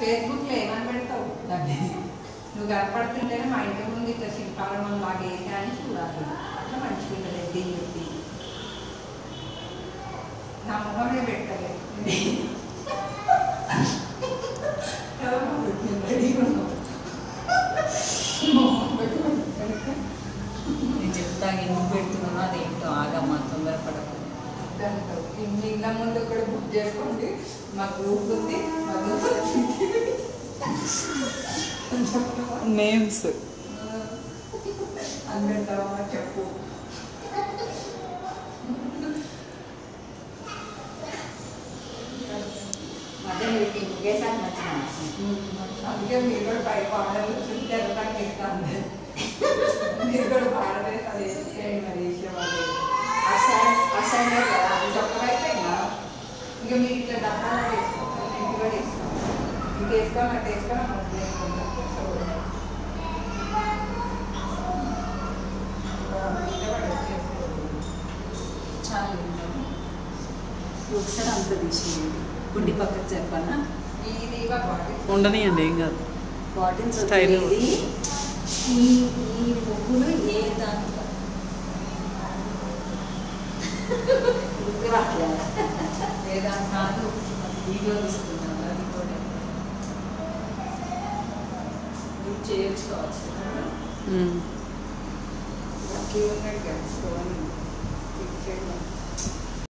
ఫేస్బుక్లో ఏమని పెడతావు దాన్ని నువ్వు కనపడుతుంటేనే మా ఇంటి ముందు ఇట్లా శిల్పాలను లాగా వేసా అని చూడాలి అట్లా మంచిగా ఉంటుంది దీన్ని చెప్పి నా మొహమే పెట్టలేదు మొహం పెట్టుకుంటాను నేను చెప్తాను ఎందుకు పెడుతున్నాను అదేంటో ఆగమ్మా తొందరపడకు దాంతో ఇన్ని ఇళ్ళ ముందు కూడా బుక్ చేసుకోండి మా గ్రూప్ ఉంది మా గ్రూప్ నేమ్స్ అందంటావా చెప్పు అదే మీకు ఇంకేసారి నచ్చిన అందుకే మీరు కూడా పై పాడలు చుట్టూ నాకు ఇస్తాను మీరు కూడా పాడలేదు అది చేయండి మరి విషయం అది అసైన్ అసైన్మెంట్ కదా అది చెప్పకపోయినా ఇంకా మీరు ఇట్లా డబ్బాలో వేసుకోవాలి ఇంటి కూడా ఇస్తాం ఇంక వేసుకోవాలి అట్లా వేసుకొని మొదలు వేసుకుంటాం చాలా విన్నాను ఒకసారి అంత తీసేయండి గుడ్డి పక్కకు చెప్పన్నా ఇది ఇవ్వ బాడీ ఉండనియండి ఏం కాదు బాటిల్స్ Style. వచ్చేది ఈ ఈ ముగ్గులు ఏ దాంట్లో గుర్తు రావట్లేదు. ఏ దాంట్లో కాదు వీడియో ఇస్తున్నాను అది కూడా మీరు చేయొచ్చు కావచ్చు ఉమ్. లక్కీ ఉన్నట్టు కదా స్టోన్ ఫిక్స్ చేయడం